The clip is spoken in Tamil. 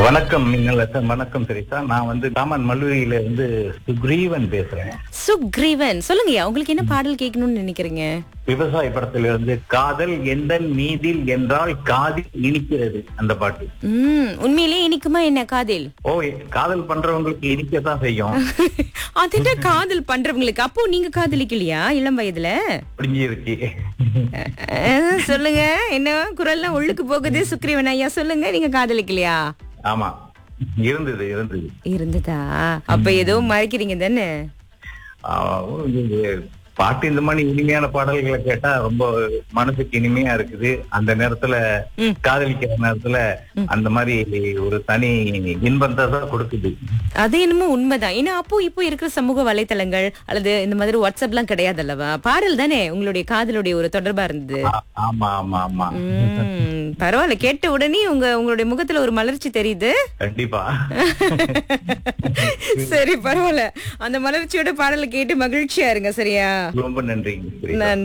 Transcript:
வணக்கம் மின்னலசன் வணக்கம் சரிசா நான் வந்து தாமன் மல்லூரியில இருந்து சுக்ரீவன் பேசுறேன் சுக்ரீவன் சொல்லுங்கய்யா உங்களுக்கு என்ன பாடல் கேட்கணும்னு நினைக்கிறீங்க விவசாய படத்துல இருந்து காதல் எந்தன் மீதில் என்றால் காதில் இனிக்கிறது அந்த பாட்டு ம் உண்மையிலேயே இனிக்குமா என்ன காதல் ஓ காதல் பண்றவங்களுக்கு இனிக்கத்தான் செய்யும் அது என்ன காதல் பண்றவங்களுக்கு அப்போ நீங்க காதலிக்கலையா இளம் வயதுல புரிஞ்சிருச்சு அஹ், சொல்லுங்க என்ன குரல்லாம் உள்ளுக்கு போகுது சுக்ரீவன் ஐயா சொல்லுங்க நீங்க காதலிக்கலையா ஆமா இருந்தது இருந்தது இருந்ததா அப்ப ஏதோ மறைக்கிறீங்க தானே ஆ, இது பாட்டு இந்த மாதிரி இனிமையான பாடல்களை கேட்டா ரொம்ப மனசுக்கு இனிமையா இருக்குது அந்த நேரத்துல ம். காதலிக்கிற நேரத்துல அந்த மாதிரி ஒரு தனி இன்பத்தை தான் கொடுக்குது அது என்னமோ உண்மைதான் ஏன்னா அப்போ இப்போ இருக்கிற சமூக வலைத்தளங்கள் அல்லது இந்த மாதிரி வாட்ஸ்அப் எல்லாம் கிடையாது அல்லவா பாடல் தானே உங்களுடைய காதலுடைய ஒரு தொடர்பா இருந்தது ஆ- ஆமா ஆமா ஆமா ம், பரவாயில்ல கேட்ட உடனே உங்க உங்களுடைய முகத்துல ஒரு மலர்ச்சி தெரியுது கண்டிப்பா சரி பரவாயில்ல அந்த மலர்ச்சியோட பாடலை கேட்டு மகிழ்ச்சியா இருங்க சரியா ரொம்ப நன்றி நன்றி